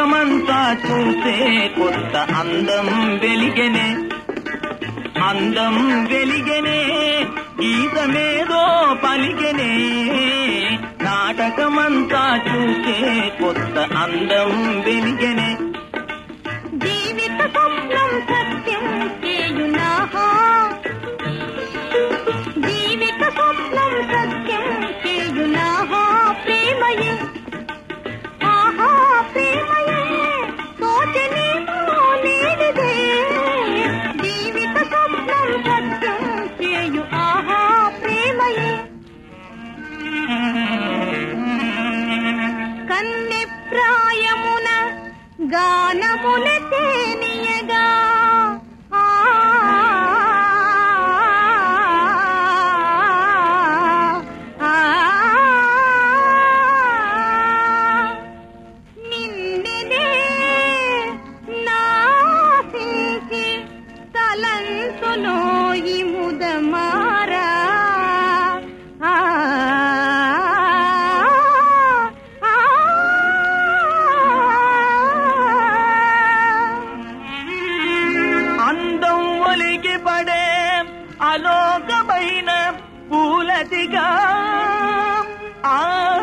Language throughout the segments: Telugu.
నాటకమంతా చూసే కొత్త అందం వెలిగెనే అందం వెలిగెనే గీతమేదో పలికెనే నాటకమంతా చూసే కొత్త అందం వెలిగెనే జీవిత స్వప్నం సత్యం చేయునాహా జీవిత స్వప్నం సత్యం చేయునాహా ప్రేమయే ఆహా ప్రేమయే తోచనేమో లేనిదే జీవిత స్వప్నం సత్యం చేయు ఆహా ప్రేమయే కన్నె ప్రాయమున గానముల తేనియగా ఆ, ఆ, నిన్నెనే నాసించి తలంతులో ఈ ముదమారా ఆ, ఆ, అందం ఒలిగి పడే అలోకమైన పూలతిగా ఆ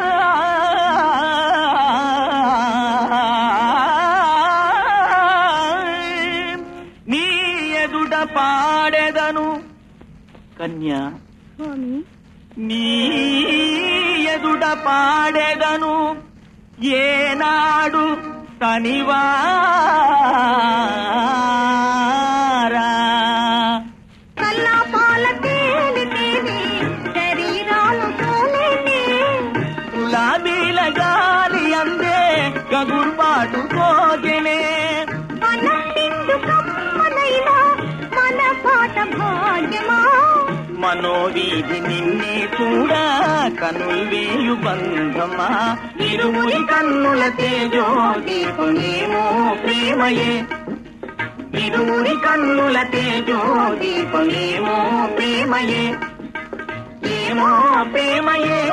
నీ ఎదుట పాడెదను కన్యా స్వామి నీ ఎదుట పాడెదను ఏనాడు తనివారా కల్లాపాల తేలి తేలి శరీరాలు తోలేని గులాబీల గాలి అందే గగుర్పాటు కోగినే మనం నిండు కమ్మనైనా మన పాట భాగ్యమా మనోవీధి నిన్నే చూడా కనుల్వేయు బంధమా ఇరువురి కన్నుల తేజో దీపమేమో ప్రేమయే ఇరువురి కన్నుల తేజో దీపమేమో ప్రేమయే ఏమో ప్రేమయే